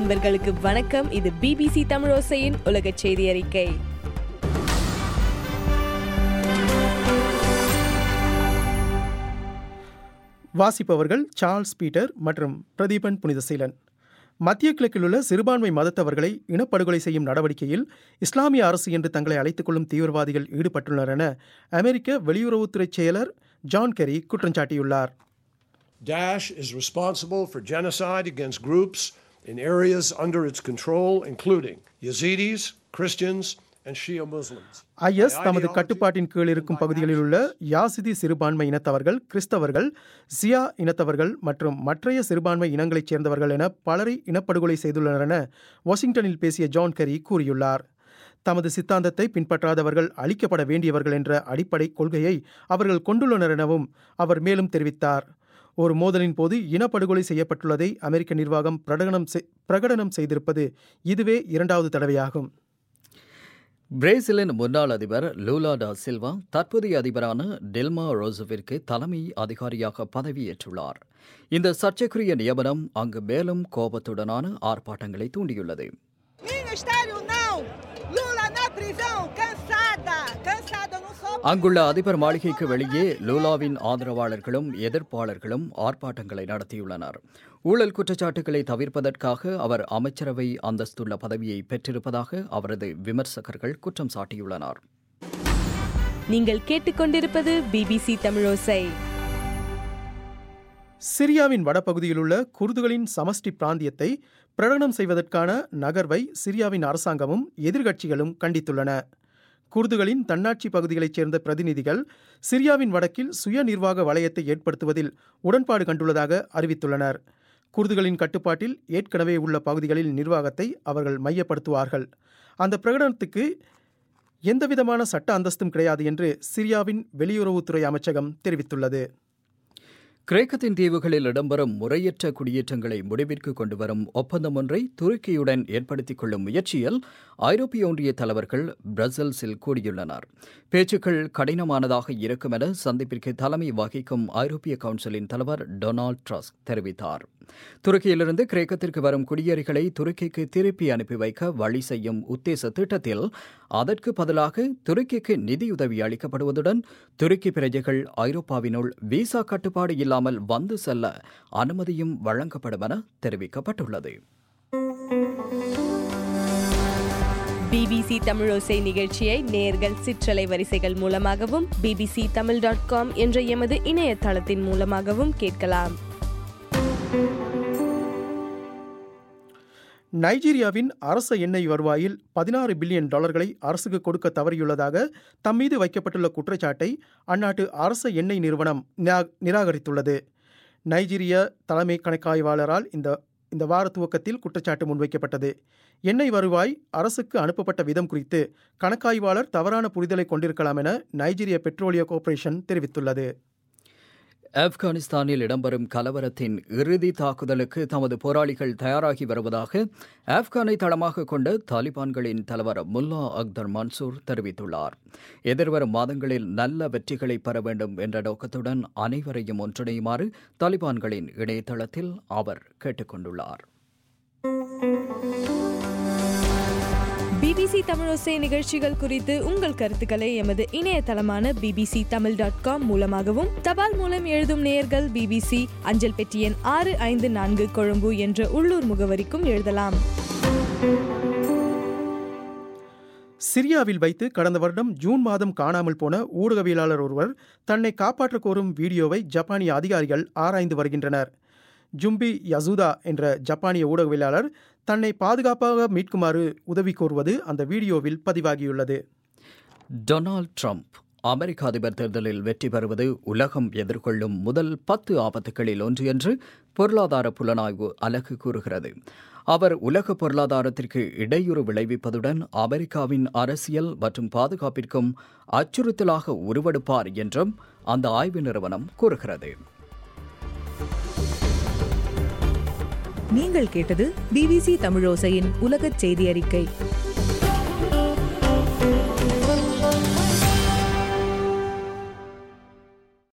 நண்பர்களுக்கு வணக்கம் இது பிபிசி தமிழோசையின் உலக செய்தி அறிக்கை வாசிப்பவர்கள் சார்ல்ஸ் பீட்டர் மற்றும் பிரதீபன் புனிதசீலன் மத்திய கிழக்கில் உள்ள சிறுபான்மை மதத்தவர்களை இனப்படுகொலை செய்யும் நடவடிக்கையில் இஸ்லாமிய அரசு என்று தங்களை அழைத்துக் கொள்ளும் தீவிரவாதிகள் ஈடுபட்டுள்ளனர் என அமெரிக்க வெளியுறவுத்துறை செயலர் ஜான் கெரி குற்றம் சாட்டியுள்ளார் Daesh is responsible for genocide against groups in areas under its control, including Yazidis, Christians, and Shia Muslims. IS தமது கட்டுப்பாட்டின் கீழ் இருக்கும் பகுதிகளில் உள்ள யாசிதி சிறுபான்மை இனத்தவர்கள் கிறிஸ்தவர்கள் சியா இனத்தவர்கள் மற்றும் மற்றைய சிறுபான்மை இனங்களைச் சேர்ந்தவர்கள் என பலரை இனப்படுகொலை செய்துள்ளனர் என வாஷிங்டனில் பேசிய ஜான் கெரி கூறியுள்ளார் தமது சித்தாந்தத்தை பின்பற்றாதவர்கள் அழிக்கப்பட வேண்டியவர்கள் என்ற அடிப்படை கொள்கையை அவர்கள் கொண்டுள்ளனர் எனவும் அவர் மேலும் தெரிவித்தார் ஒரு மோதலின் போது இனப்படுகொலை செய்யப்பட்டுள்ளதை அமெரிக்க நிர்வாகம் பிரகடனம் செய்- பிரகடனம் செய்திருப்பது இதுவே இரண்டாவது தடவையாகும் பிரேசிலின் முன்னாள் அதிபர் லூலா டா சில்வா தற்போதைய அதிபரான டெல்மா ரோசோவிற்கு தலைமை அதிகாரியாக பதவியேற்றுள்ளார் இந்த சர்ச்சைக்குரிய நியமனம் அங்கு மேலும் கோபத்துடனான ஆர்ப்பாட்டங்களை தூண்டியுள்ளது Ministério não! Lula na prisão! Cansada! Cansada, eu não sou. அங்குள்ள அதிபர் மாளிகைக்கு வெளியே லூலாவின் ஆதரவாளர்களும் எதிர்ப்பாளர்களும் ஆர்ப்பாட்டங்களை நடத்தியுள்ளனர் ஊழல் குற்றச்சாட்டுகளை தவிர்ப்பதற்காக அவர் அமைச்சரவை அந்தஸ்துள்ள பதவியை பெற்றிருப்பதாக அவரது விமர்சகர்கள் குற்றம் சாட்டியுள்ளனர் நீங்கள் கேட்டுக்கொண்டிருப்பது பிபிசி தமிழோசை சிரியாவின் வடபகுதியில் உள்ள குர்துகளின் சமஷ்டி பிராந்தியத்தை பிரகடனம் செய்வதற்கான நகர்வை சிரியாவின் அரசாங்கமும் எதிர்க்கட்சிகளும் கண்டித்துள்ளன குர்துகளின் தன்னாட்சி பகுதிகளைச் சேர்ந்த பிரதிநிதிகள் சிரியாவின் வடக்கில் சுய நிர்வாக வலயத்தை ஏற்படுத்துவதில் உடன்பாடு கண்டுள்ளதாக அறிவித்துள்ளனர் குர்துகளின் கட்டுப்பாட்டில் ஏற்கனவே உள்ள பகுதிகளில் நிர்வாகத்தை அவர்கள் மையப்படுத்துவார்கள் அந்த பிரகடனத்துக்கு எந்தவிதமான சட்ட அந்தஸ்தும் கிடையாது என்று சிரியாவின் வெளியுறவுத்துறை அமைச்சகம் தெரிவித்துள்ளது கிரேக்கத்தின் தீவுகளில் இடம்பெறும் முறையற்ற குடியேற்றங்களை முடிவிற்கு கொண்டுவரும் ஒப்பந்தம் ஒன்றை துருக்கியுடன் ஏற்படுத்திக் கொள்ளும் முயற்சியில் ஐரோப்பிய ஒன்றிய தலைவர்கள் பிரசல்ஸில் கூடியுள்ளனர் பேச்சுக்கள் கடினமானதாக இருக்கும் என சந்திப்பிற்கு தலைமை வகிக்கும் ஐரோப்பிய கவுன்சிலின் தலைவர் டொனால்ட் ட்ரஸ்க் தெரிவித்தார் துருக்கியிலிருந்து கிரேக்கத்திற்கு வரும் குடியேறிகளை துருக்கிக்கு திருப்பி அனுப்பி வைக்க வழி செய்யும் உத்தேச திட்டத்தில் அதற்கு பதிலாக துருக்கிக்கு நிதியுதவி அளிக்கப்படுவதுடன் துருக்கி பிரஜைகள் ஐரோப்பாவினுள் விசா கட்டுப்பாடு இல்லாமல் வந்து செல்ல அனுமதியும் வழங்கப்படும் என தெரிவிக்கப்பட்டுள்ளது பிபிசி தமிழோசை நிகழ்ச்சியை நேர்கள் சிற்றலை வரிசைகள் மூலமாகவும் பிபிசி தமிழ் டாட் காம் என்ற எமது இணையதளத்தின் மூலமாகவும் கேட்கலாம் நைஜீரியாவின் அரச எண்ணெய் வருவாயில் பதினாறு பில்லியன் டாலர்களை அரசுக்கு கொடுக்க தவறியுள்ளதாக தம் மீது வைக்கப்பட்டுள்ள குற்றச்சாட்டை அந்நாட்டு அரச எண்ணெய் நிறுவனம் நிரா- நிராகரித்துள்ளது நைஜீரிய தலைமை கணக்காய்வாளரால் இந்த இந்த வார துவக்கத்தில் குற்றச்சாட்டு முன்வைக்கப்பட்டது எண்ணெய் வருவாய் அரசுக்கு அனுப்பப்பட்ட விதம் குறித்து கணக்காய்வாளர் தவறான புரிதலை கொண்டிருக்கலாம் என நைஜீரிய பெட்ரோலிய கார்ப்பரேஷன் தெரிவித்துள்ளது ஆப்கானிஸ்தானில் இடம்பெறும் கலவரத்தின் இறுதி தாக்குதலுக்கு தமது போராளிகள் தயாராகி வருவதாக ஆப்கானை தளமாக கொண்ட தாலிபான்களின் தலைவர் முல்லா அக்தர் மன்சூர் தெரிவித்துள்ளார் எதிர்வரும் மாதங்களில் நல்ல வெற்றிகளை பெற வேண்டும் என்ற நோக்கத்துடன் அனைவரையும் ஒன்றிணையுமாறு தாலிபான்களின் இணையதளத்தில் அவர் கேட்டுக் கொண்டுள்ளார் பிபிசி தமிழோசை நிகழ்ச்சிகள் குறித்து உங்கள் கருத்துக்களை எமது இணையதளமான பிபிசி தமிழ் டாட் காம் மூலமாகவும் தபால் மூலம் எழுதும் நேயர்கள் பிபிசி அஞ்சல் பெட்டி எண் ஆறு ஐந்து நான்கு கொழும்பு என்ற உள்ளூர் முகவரிக்கும் எழுதலாம் சிரியாவில் வைத்து கடந்த வருடம் ஜூன் மாதம் காணாமல் போன ஊடகவியலாளர் ஒருவர் தன்னை காப்பாற்றக் கோரும் வீடியோவை ஜப்பானிய அதிகாரிகள் ஆராய்ந்து வருகின்றனர் ஜும்பி யசுதா என்ற ஜப்பானிய ஊடகவியலாளர் தன்னை பாதுகாப்பாக மீட்குமாறு உதவி கோருவது அந்த வீடியோவில் பதிவாகியுள்ளது டொனால்ட் ட்ரம்ப் அமெரிக்க அதிபர் தேர்தலில் வெற்றி பெறுவது உலகம் எதிர்கொள்ளும் முதல் பத்து ஆபத்துகளில் ஒன்று என்று பொருளாதார புலனாய்வு அலகு கூறுகிறது அவர் உலக பொருளாதாரத்திற்கு இடையூறு விளைவிப்பதுடன் அமெரிக்காவின் அரசியல் மற்றும் பாதுகாப்பிற்கும் அச்சுறுத்தலாக உருவெடுப்பார் என்றும் அந்த ஆய்வு நிறுவனம் கூறுகிறது நீங்கள் கேட்டது பிபிசி தமிழோசையின் உலகச் செய்தி அறிக்கை